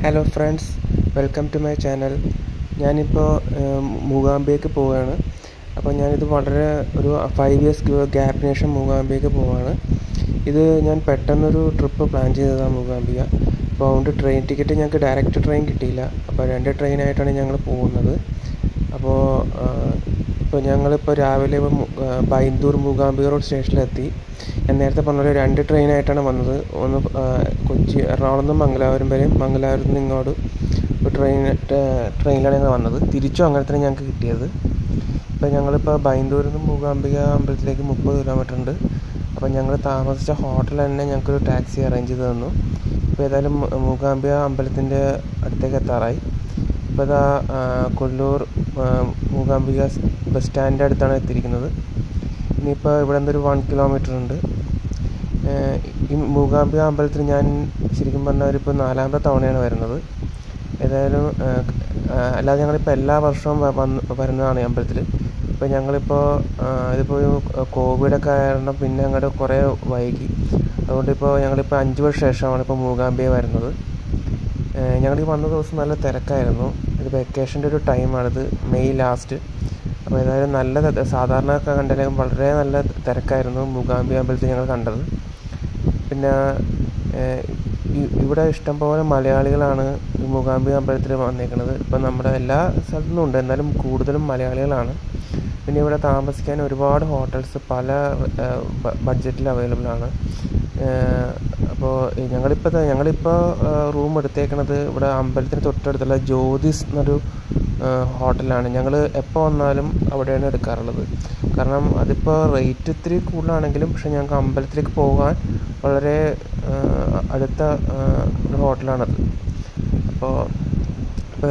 Hello friends welcome to my channel ഞാനിപ്പോൾ മൂകാംബിയേക്ക് പോവുകയാണ് അപ്പോൾ ഞാനിത് വളരെ ഒരു ഫൈവ് ഇയേഴ്സ് ഗ്യാപ്പിന് ശേഷം മൂകാംബിയേക്ക് പോവുകയാണ് ഇത് ഞാൻ പെട്ടെന്നൊരു ട്രിപ്പ് പ്ലാൻ ചെയ്തതാണ് മൂകാംബിക അപ്പോൾ അതുകൊണ്ട് ട്രെയിൻ ടിക്കറ്റ് ഞങ്ങൾക്ക് ഡയറക്റ്റ് ട്രെയിൻ കിട്ടിയില്ല അപ്പോൾ രണ്ട് ട്രെയിനായിട്ടാണ് ഞങ്ങൾ പോകുന്നത് അപ്പോൾ ഇപ്പോൾ ഞങ്ങളിപ്പോൾ രാവിലെ ഇപ്പോൾ മു- ആ, ബൈന്ദൂർ മൂകാംബിക റോഡ് സ്റ്റേഷനിലെത്തി ഞാൻ നേരത്തെ പറഞ്ഞ പോലെ രണ്ട് ട്രെയിനായിട്ടാണ് വന്നത് ഒന്ന് ആ, കൊച്ചി എറണാകുളം നിന്ന് മംഗലാപുരം വരെയും മംഗലാപുരത്ത് നിന്ന് ഇങ്ങോട്ട് ഒരു ട്രെയിൻ ട്രെയിനിലാണ് ഞങ്ങൾ വന്നത് തിരിച്ചും അങ്ങനെ തന്നെ ഞങ്ങൾക്ക് കിട്ടിയത് ഇപ്പോൾ ഞങ്ങളിപ്പോൾ ബൈന്ദൂരിൽ നിന്ന് മൂകാംബിക അമ്പലത്തിലേക്ക് മുപ്പത് കിലോമീറ്റർ ഉണ്ട് അപ്പോൾ ഞങ്ങൾ താമസിച്ച ഹോട്ടൽ തന്നെ ഞങ്ങൾക്കൊരു ടാക്സി അറേഞ്ച് ചെയ്ത് തന്നു ഇപ്പോൾ ഏതായാലും മു- മൂകാംബിക അമ്പലത്തിൻ്റെ അടുത്തേക്ക് എത്താറായി ഇപ്പോൾ ഇതാ ആ, കൊല്ലൂർ ആ, മൂകാംബിക സ് ബസ് സ്റ്റാൻഡിൻ്റെ അടുത്താണ് എത്തിയിരിക്കുന്നത് ഇനിയിപ്പോൾ ഇവിടെ നിന്നൊരു വൺ കിലോമീറ്റർ ഉണ്ട് ഏഹ് ഈ മൂകാംബിക അമ്പലത്തിൽ ഞാൻ ശരിക്കും പറഞ്ഞാൽ ഒരു ഇപ്പോൾ നാലാമത്തെ തവണയാണ് വരുന്നത് ഏതായാലും ഏഹ് ആ, അല്ലാതെ ഞങ്ങളിപ്പോൾ എല്ലാ വർഷവും വ- വന്ന് വരുന്നതാണ് ഈ അമ്പലത്തിൽ ഇപ്പോൾ ഞങ്ങളിപ്പോൾ ആ, ഇതിപ്പോൾ ഒരു കോവിഡൊക്കെ കാരണം പിന്നെ അങ്ങോട്ട് കുറേ വൈകി അതുകൊണ്ടിപ്പോൾ ഞങ്ങളിപ്പോൾ അഞ്ച് വർഷം ശേഷമാണ് ഇപ്പോൾ മൂകാംബിക വരുന്നത് ഏഹ് ഞങ്ങൾ ഈ വന്ന ദിവസം നല്ല തിരക്കായിരുന്നു ഇത് വെക്കേഷൻ്റെ ഒരു ടൈമാണിത് മെയ് ലാസ്റ്റ് അപ്പോൾ ഏതായാലും നല്ല ത- സാധാരണ ഒക്കെ കണ്ടാലും വളരെ നല്ല തിരക്കായിരുന്നു മൂകാംബിക അമ്പലത്തിൽ ഞങ്ങൾ കണ്ടത് പിന്നെ ഏഹ് ഇ- ഇവിടെ ഇഷ്ടംപോലെ മലയാളികളാണ് ഈ മൂകാംബിക അമ്പലത്തിൽ വന്നേക്കുന്നത് ഇപ്പം നമ്മുടെ എല്ലാ സ്ഥലത്തു നിന്നും ഉണ്ട് എന്നാലും കൂടുതലും മലയാളികളാണ് പിന്നെ ഇവിടെ താമസിക്കാൻ ഒരുപാട് ഹോട്ടൽസ് പല ബഡ്ജറ്റിൽ അവൈലബിൾ ആണ് അപ്പോൾ ഞങ്ങളിപ്പോൾ ഞങ്ങളിപ്പോൾ റൂം എടുത്തേക്കണത് ഇവിടെ അമ്പലത്തിന് തൊട്ടടുത്തുള്ള ജ്യോതിസ് എന്നൊരു ആ, ഹോട്ടലാണ് ഞങ്ങൾ എപ്പോൾ വന്നാലും അവിടെയാണ് എടുക്കാറുള്ളത് കാരണം അതിപ്പോൾ റേറ്റ് ഇത്തിരി കൂടുതലാണെങ്കിലും പക്ഷെ ഞങ്ങൾക്ക് അമ്പലത്തിലേക്ക് പോകാൻ വളരെ ആ, അടുത്ത ആ, ഒരു ഹോട്ടലാണത് അപ്പോൾ ഇപ്പോൾ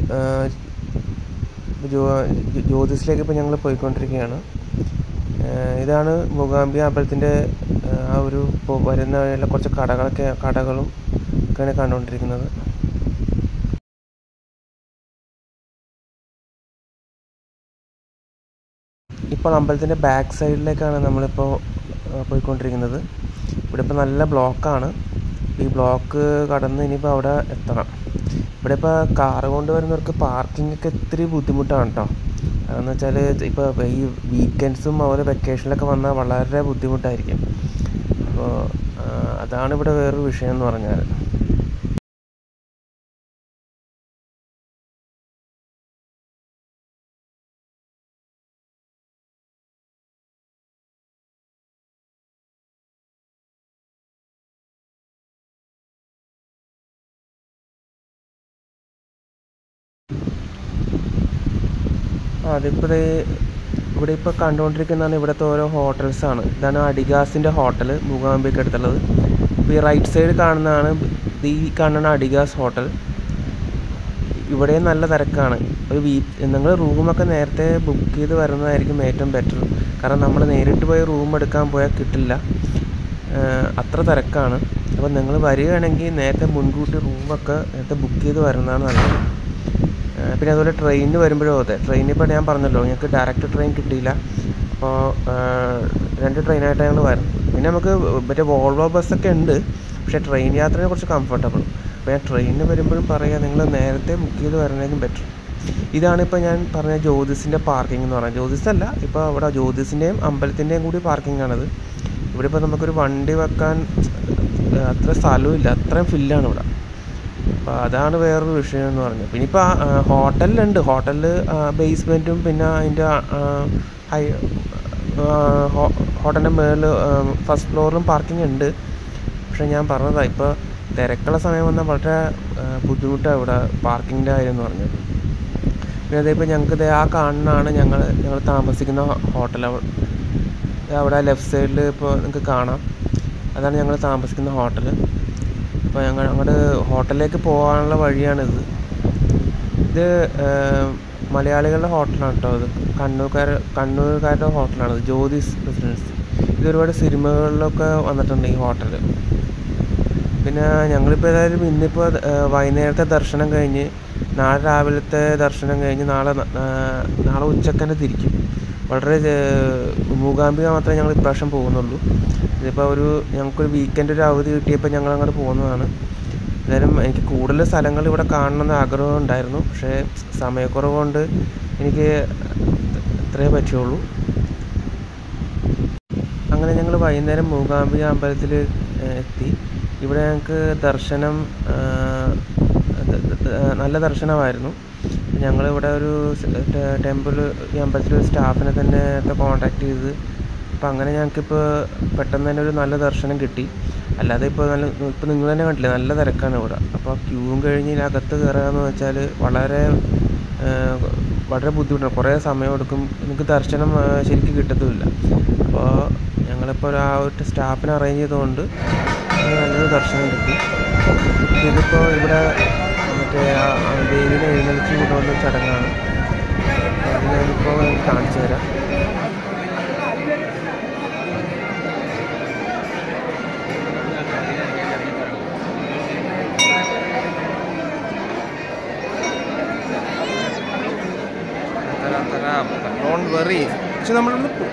ജ്യോ- ജ്യോതിസിലേക്ക് ഇപ്പോൾ ഞങ്ങൾ പോയിക്കൊണ്ടിരിക്കുകയാണ് ഏഹ് ഇതാണ് മൂകാംബിക അമ്പലത്തിൻ്റെ ഏഹ് ആ ഒരു ഇപ്പോൾ വരുന്ന വഴിയുള്ള കുറച്ച് കടകളൊക്കെ കടകളും ഒക്കെയാണ് കണ്ടുകൊണ്ടിരിക്കുന്നത് ഇപ്പോൾ അമ്പലത്തിൻ്റെ ബാക്ക് സൈഡിലേക്കാണ് നമ്മളിപ്പോൾ ഏഹ് പോയിക്കൊണ്ടിരിക്കുന്നത് ഇവിടെ ഇപ്പോൾ നല്ല ബ്ലോക്കാണ് ഈ ബ്ലോക്ക് കടന്ന് ഇനിയിപ്പോൾ അവിടെ എത്തണം ഇവിടെ ഇപ്പോൾ കാറ് കൊണ്ടുവരുന്നവർക്ക് പാർക്കിംഗ് ഒക്കെ ഇത്തിരി ബുദ്ധിമുട്ടാണ് കേട്ടോ അതെന്ന് വെച്ചാൽ ഇപ്പോൾ ഈ വീക്കെൻഡ്സും അതുപോലെ വെക്കേഷനിലൊക്കെ വന്നാൽ വളരെ ബുദ്ധിമുട്ടായിരിക്കും അപ്പോൾ അതാണ് ഇവിടെ വേറൊരു വിഷയം എന്ന് പറഞ്ഞാൽ ആ അതിപ്പോൾ ദേ ഇവിടെ ഇപ്പോൾ കണ്ടുകൊണ്ടിരിക്കുന്നതാണ് ഇവിടുത്തെ ഓരോ ഹോട്ടൽസാണ് ഇതാണ് അഡിഗാസിൻ്റെ ഹോട്ടൽ മൂകാംബിക്ക് അടുത്തുള്ളത് ഇപ്പോൾ ഈ റൈറ്റ് സൈഡ് കാണുന്നതാണ് ഇത് ഈ കാണുന്ന അഡിഗാസ് ഹോട്ടൽ ഇവിടെയും നല്ല തിരക്കാണ് ഒരു വീ നിങ്ങൾ റൂമൊക്കെ നേരത്തെ ബുക്ക് ചെയ്ത് വരുന്നതായിരിക്കും ഏറ്റവും ബെറ്റർ കാരണം നമ്മൾ നേരിട്ട് പോയി റൂം എടുക്കാൻ പോയാൽ കിട്ടില്ല ഏഹ് അത്ര തിരക്കാണ് അപ്പോൾ നിങ്ങൾ വരികയാണെങ്കിൽ നേരത്തെ മുൻകൂട്ടി റൂമൊക്കെ നേരത്തെ ബുക്ക് ചെയ്ത് വരുന്നതാണ് നല്ലത് ഏഹ് പിന്നെ അതുപോലെ ട്രെയിനിന് വരുമ്പോഴും അതെ ട്രെയിനിൽ ഇപ്പോൾ ഞാൻ പറഞ്ഞല്ലോ ഞങ്ങൾക്ക് ഡയറക്റ്റ് ട്രെയിൻ കിട്ടിയില്ല അപ്പോൾ രണ്ട് ട്രെയിനായിട്ടാണ് ഞങ്ങൾ വരുന്നത് പിന്നെ നമുക്ക് മറ്റേ വോൾവോ ബസ്സൊക്കെ ഉണ്ട് പക്ഷേ ട്രെയിൻ യാത്രയെ കുറച്ച് കംഫർട്ടബിൾ അപ്പോൾ ഞാൻ ട്രെയിനിന് വരുമ്പോഴും പറയുക നിങ്ങൾ നേരത്തെ ബുക്ക് ചെയ്ത് വരണേക്കും ബെറ്റർ ഇതാണിപ്പോൾ ഞാൻ പറഞ്ഞ ജ്യോതിസിൻ്റെ പാർക്കിംഗ് എന്ന് പറയുന്നത് ജ്യോതിസ് അല്ല ഇപ്പോൾ അവിടെ ജ്യോതിസിൻ്റെയും അമ്പലത്തിൻ്റെയും കൂടി പാർക്കിംഗ് ആണത് ഇവിടെ ഇപ്പോൾ നമുക്കൊരു വണ്ടി വെക്കാൻ ഏഹ് അത്ര സ്ഥലവും അത്രയും ഫില്ലാണ് ഇവിടെ അപ്പോൾ അതാണ് വേറൊരു വിഷയം എന്ന് പറഞ്ഞത് പിന്നെ ഇപ്പോൾ ഹോട്ടലിലുണ്ട് ഹോട്ടലിൽ ബേസ്മെൻറ്റും പിന്നെ അതിൻ്റെ ഹൈ ഹോട്ടലിൻ്റെ മേളിൽ ഫസ്റ്റ് ഫ്ലോറിലും പാർക്കിംഗ് ഉണ്ട് പക്ഷേ ഞാൻ പറഞ്ഞതാണ് ഇപ്പോൾ തിരക്കുള്ള സമയം വന്നാൽ വളരെ ബുദ്ധിമുട്ടാണ് ഇവിടെ പാർക്കിങ്ങിൻ്റെ കാര്യം എന്ന് പറഞ്ഞത് പിന്നെ അതേപോലെ ഞങ്ങൾക്ക് ദേ ആ കാണുന്നതാണ് ഞങ്ങൾ ഞങ്ങൾ താമസിക്കുന്ന ഹോട്ടൽ അവിടെ ലെഫ്റ്റ് സൈഡിൽ ഇപ്പോൾ നിങ്ങൾക്ക് കാണാം അതാണ് ഞങ്ങൾ താമസിക്കുന്ന ഹോട്ടൽ അപ്പോൾ ഞങ്ങൾ അങ്ങോട്ട് ഹോട്ടലിലേക്ക് പോകാനുള്ള വഴിയാണിത് ഇത് ഏഹ്, മലയാളികളുടെ ഹോട്ടലാണ് കേട്ടോ ഇത് കണ്ണൂർക്കാർ കണ്ണൂർക്കാരുടെ ഹോട്ടലാണിത് ജ്യോതിസ് റെസിഡൻസി ഇത് ഒരുപാട് സിനിമകളിലൊക്കെ വന്നിട്ടുണ്ട് ഈ ഹോട്ടൽ പിന്നെ ഞങ്ങളിപ്പോൾ ഏതായാലും ഇന്നിപ്പോൾ ഏഹ്, വൈകുന്നേരത്തെ ദർശനം കഴിഞ്ഞ് നാളെ രാവിലത്തെ ദർശനം കഴിഞ്ഞ് നാളെ ന- ഏഹ്, നാളെ ഉച്ചക്ക് തന്നെ തിരിക്കും വളരെ ഏഹ്, മൂകാംബിക മാത്രമേ ഞങ്ങൾ ഇപ്രാവശ്യം പോകുന്നുള്ളൂ ഇതിപ്പോൾ ഒരു ഞങ്ങൾക്കൊരു വീക്കെൻഡ് ഒരു അവധി കിട്ടിയപ്പോൾ ഞങ്ങൾ അങ്ങോട്ട് പോകുന്നതാണ് എന്തായാലും എനിക്ക് കൂടുതൽ സ്ഥലങ്ങൾ ഇവിടെ കാണണമെന്ന് ആഗ്രഹം ഉണ്ടായിരുന്നു പക്ഷേ സമയക്കുറവ് കൊണ്ട് എനിക്ക് ഇത്രയേ പറ്റുള്ളൂ അങ്ങനെ ഞങ്ങൾ വൈകുന്നേരം മൂകാംബിക അമ്പലത്തിൽ എത്തി ഇവിടെ ഞങ്ങൾക്ക് ദർശനം ആ, ദ- ദ- ദ- നല്ല ദർശനമായിരുന്നു ഞങ്ങളിവിടെ ഒരു ടെമ്പിൾ ഈ അമ്പലത്തിൽ ഒരു സ്റ്റാഫിനെ തന്നെ കോൺടാക്ട് ചെയ്ത് അപ്പോൾ അങ്ങനെ ഞങ്ങൾക്കിപ്പോൾ പെട്ടെന്ന് തന്നെ ഒരു നല്ല ദർശനം കിട്ടി അല്ലാതെ ഇപ്പോൾ നല്ല ഇപ്പോൾ നിങ്ങൾ തന്നെ കണ്ടില്ലേ നല്ല തിരക്കാണ് ഇവിടെ അപ്പോൾ ക്യൂവും കഴിഞ്ഞ് ഇതിനകത്ത് കയറുക എന്ന് വെച്ചാൽ വളരെ ആ, വളരെ ബുദ്ധിമുട്ടാണ് കുറേ സമയമെടുക്കും നിങ്ങൾക്ക് ദർശനം ആ, ശരിക്കും കിട്ടത്തുമില്ല അപ്പോൾ ഞങ്ങളിപ്പോൾ ഒരു ആ ഒരു സ്റ്റാഫിനെ അറേഞ്ച് ചെയ്തുകൊണ്ട് നമുക്ക് നല്ലൊരു ദർശനം കിട്ടി ഇതിപ്പോൾ ഇവിടെ മറ്റേ ആ ആ ദേവിനെ എഴുന്നള്ളിച്ച് കൊണ്ടുവന്ന ചടങ്ങാണ് അപ്പോൾ അത് ഞാനിപ്പോൾ കാണിച്ചു തരാം ഡോണ്ട് വെറി പക്ഷെ നമ്മളൊന്ന് പോ-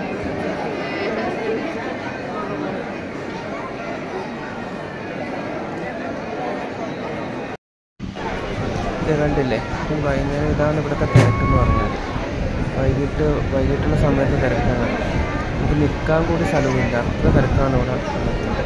ഇത് കണ്ടില്ലേ ഈ വൈകുന്നേരം ഇതാണ് ഇവിടുത്തെ തിരക്കെന്ന് പറഞ്ഞാൽ വൈകിട്ട് വൈകിട്ടുള്ള സമയത്ത് തിരക്കാണ് നമുക്ക് നിൽക്കാൻ കൂടി സ്ഥലവുമില്ല അത്ര തിരക്കാണ് ഇവിടെ ഉള്ളത്.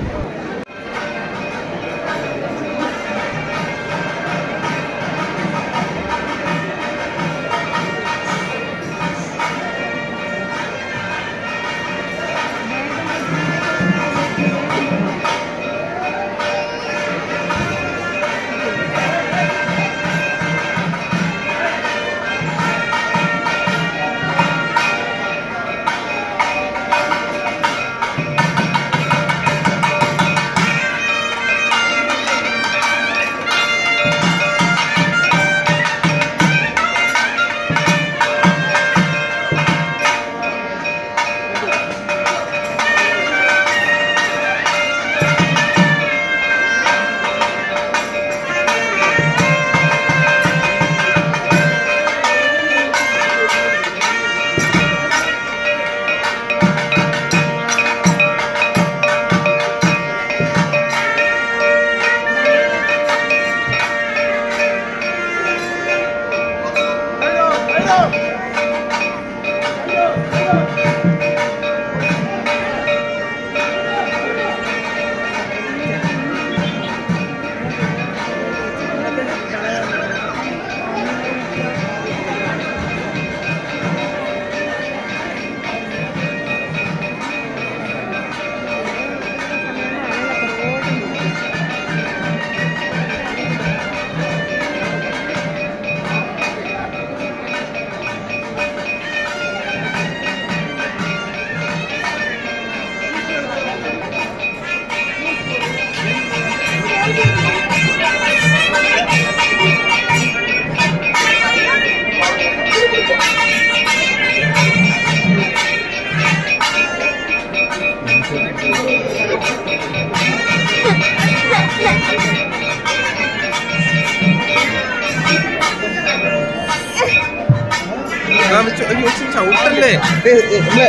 ആ, വെച്ച്- അയ്യോ, വെച്ച് ചവിട്ടല്ലേ ദേ, ഏ, നമ്മളെ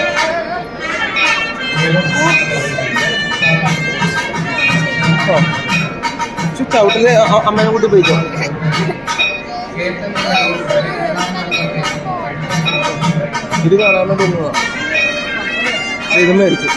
ഓ. ചു ചവിട്ടല് അ- അമ്മേനെ കൂട്ടി പോയിക്കോ ഇത് കാണാൻ വേണ്ടി ഒന്നുവാ ഇത് മേടിച്ചു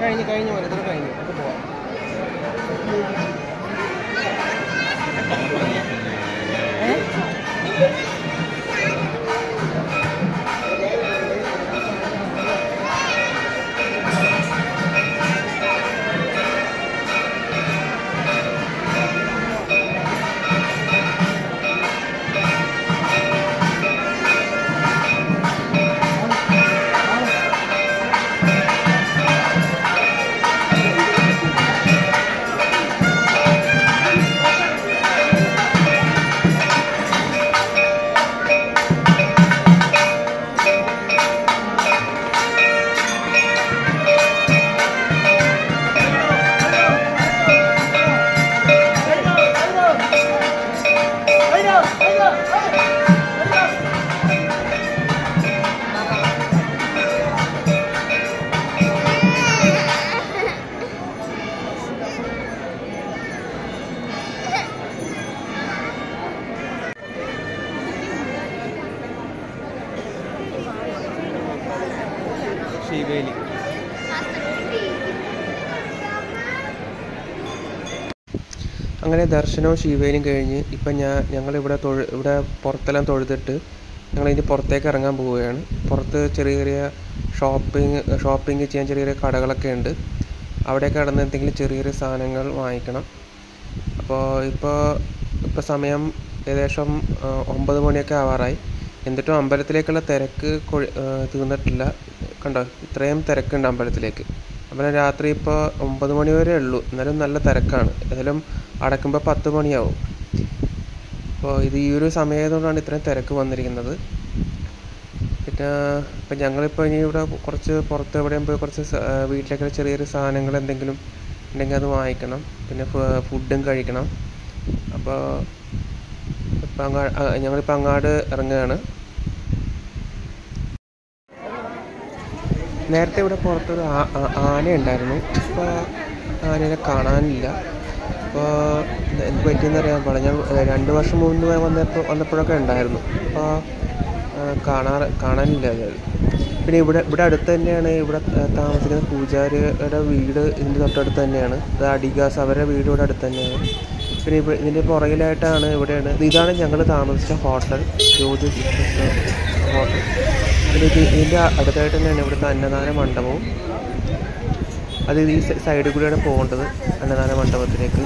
കഴിഞ്ഞ് കഴിഞ്ഞ് പോലെ ഇത്ര കഴിഞ്ഞു നമുക്ക് പോവാം ശിവേലി അങ്ങനെ ദർശനവും ശിവേലിയും കഴിഞ്ഞ് ഇപ്പം ഞാൻ ഞങ്ങളിവിടെ തൊഴു ഇവിടെ പുറത്തെല്ലാം തൊഴുതിട്ട് ഞങ്ങളിനി പുറത്തേക്ക് ഇറങ്ങാൻ പോവുകയാണ് പുറത്ത് ചെറിയ ചെറിയ ഷോപ്പിംഗ് ഷോപ്പിംഗ് ചെയ്യാൻ ചെറിയ ചെറിയ കടകളൊക്കെ ഉണ്ട് അവിടെയൊക്കെ കടന്ന് എന്തെങ്കിലും ചെറിയ ചെറിയ സാധനങ്ങൾ വാങ്ങിക്കണം അപ്പോൾ ഇപ്പോൾ ഇപ്പോൾ സമയം ഏകദേശം ആ, ഒമ്പത് മണിയൊക്കെ ആവാറായി എന്നിട്ടും അമ്പലത്തിലേക്കുള്ള തിരക്ക് കൊഴി- ആ, തീർന്നിട്ടില്ല കണ്ടോ ഇത്രയും തിരക്കുണ്ട് അമ്പലത്തിലേക്ക് അമ്പലം രാത്രി ഇപ്പോൾ ഒമ്പത് മണി വരെ ഉള്ളൂ എന്നാലും നല്ല തിരക്കാണ് ഏതായാലും അടക്കുമ്പോൾ പത്ത് മണിയാവും അപ്പോൾ ഇത് ഈ ഒരു സമയമായതുകൊണ്ടാണ് ഇത്രയും തിരക്ക് വന്നിരിക്കുന്നത് പിന്നെ ഇപ്പം ഞങ്ങളിപ്പോൾ ഇനി ഇവിടെ കുറച്ച് പുറത്ത് എവിടെയും പോയി കുറച്ച് സ- ആ, വീട്ടിലേക്ക് ചെറിയ ചെറിയ സാധനങ്ങൾ എന്തെങ്കിലും ഉണ്ടെങ്കിൽ അത് വാങ്ങിക്കണം പിന്നെ ഫ- ഫുഡും കഴിക്കണം അപ്പോൾ ഇപ്പം അങ്ങാ ആ, ഞങ്ങളിപ്പോൾ അങ്ങാട് ഇറങ്ങുകയാണ് നേരത്തെ ഇവിടെ പുറത്തൊരു ആ- ആ- ആന ഉണ്ടായിരുന്നു ഇപ്പോൾ ആനയെ കാണാനില്ല അപ്പോൾ എന്ത് പറ്റിയെന്ന് അറിയാൻ പാടില്ല ഞാൻ ഏ, രണ്ട് വർഷം മുമ്പ് വന്നപ്പോൾ വന്നപ്പോഴൊക്കെ ഉണ്ടായിരുന്നു അപ്പോൾ കാണാറ് കാണാനില്ല അത് പിന്നെ ഇവിടെ ഇവിടെ അടുത്ത് തന്നെയാണ് ഇവിടെ ത- താമസിക്കുന്ന പൂജാരിയുടെ വീട് ഇതിൻ്റെ തൊട്ടടുത്ത് തന്നെയാണ് ഇത് അഡിഗാസ് അവരുടെ വീട് ഇവിടെ അടുത്ത് തന്നെയാണ് പിന്നെ ഇവിടെ ഇതിൻ്റെ പുറകിലായിട്ടാണ് ഇവിടെയാണ് ഇതാണ് ഞങ്ങൾ താമസിച്ച ഹോട്ടൽ ജ്യോതി ഹോട്ടൽ പിന്നെ ഇത് ഇതിൻ്റെ അടുത്തായിട്ട് തന്നെയാണ് ഇവിടുത്തെ അന്നദാന മണ്ഡപവും അത് ഈ സ- സൈഡിൽ കൂടിയാണ് പോകേണ്ടത് അന്നദാന മണ്ഡപത്തിലേക്ക്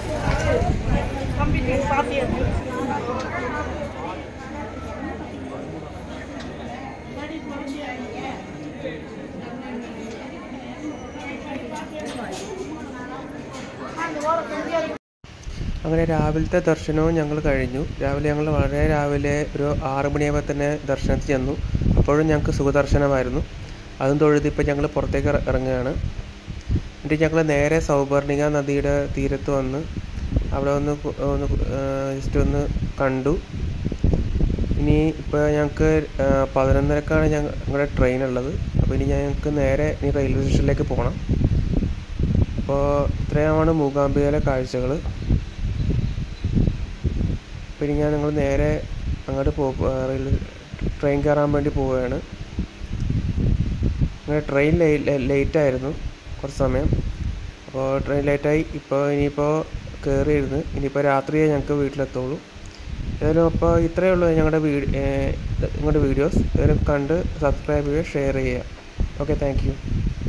അങ്ങനെ രാവിലത്തെ ദർശനവും ഞങ്ങൾ കഴിഞ്ഞു രാവിലെ ഞങ്ങൾ വളരെ രാവിലെ ഒരു ആറ് മണിയാകുമ്പോൾ തന്നെ ദർശനത്തിൽ ചെന്നു അപ്പോഴും ഞങ്ങൾക്ക് സുഖദർശനമായിരുന്നു അതും തൊഴുത് ഇപ്പം ഞങ്ങൾ പുറത്തേക്ക് ഇറ- ഇറങ്ങുകയാണ് എന്നിട്ട് ഞങ്ങൾ നേരെ സൗപർണിക നദിയുടെ തീരത്ത് വന്ന് അവിടെ ഒന്ന് കു- ഒന്ന് ജസ്റ്റ് ഒന്ന് കണ്ടു ഇനി ഇപ്പോൾ ഞങ്ങൾക്ക് പതിനൊന്നരക്കാണ് ഞങ്ങ- ഞങ്ങളുടെ ട്രെയിൻ ഉള്ളത് അപ്പോൾ ഇനി ഞങ്ങൾക്ക് നേരെ ഇനി റെയിൽവേ സ്റ്റേഷനിലേക്ക് പോകണം അപ്പോൾ ഇത്രയുമാണ് മൂകാംബികയിലെ കാഴ്ചകൾ പിന്നെ ഞാൻ ഞങ്ങൾ നേരെ അങ്ങോട്ട് പോ റെയിൽവേ ട്രെയിൻ കയറാൻ വേണ്ടി പോവുകയാണ് അങ്ങനെ ട്രെയിൻ ലേറ്റ് ആയിരുന്നു കുറച്ച് സമയം അപ്പോൾ ട്രെയിൻ ലേറ്റായി ഇപ്പോൾ ഇനിയിപ്പോൾ കയറിയിരുന്നു ഇനിയിപ്പോൾ രാത്രിയേ ഞങ്ങൾക്ക് വീട്ടിലെത്തുള്ളൂ ഏതായാലും അപ്പോൾ ഇത്രയേ ഉള്ളൂ ഞങ്ങളുടെ വീട് ഞങ്ങളുടെ വീഡിയോസ് ഏതായാലും കണ്ട് സബ്സ്ക്രൈബ് ചെയ്യുക ഷെയർ ചെയ്യുക ഓക്കെ താങ്ക് യു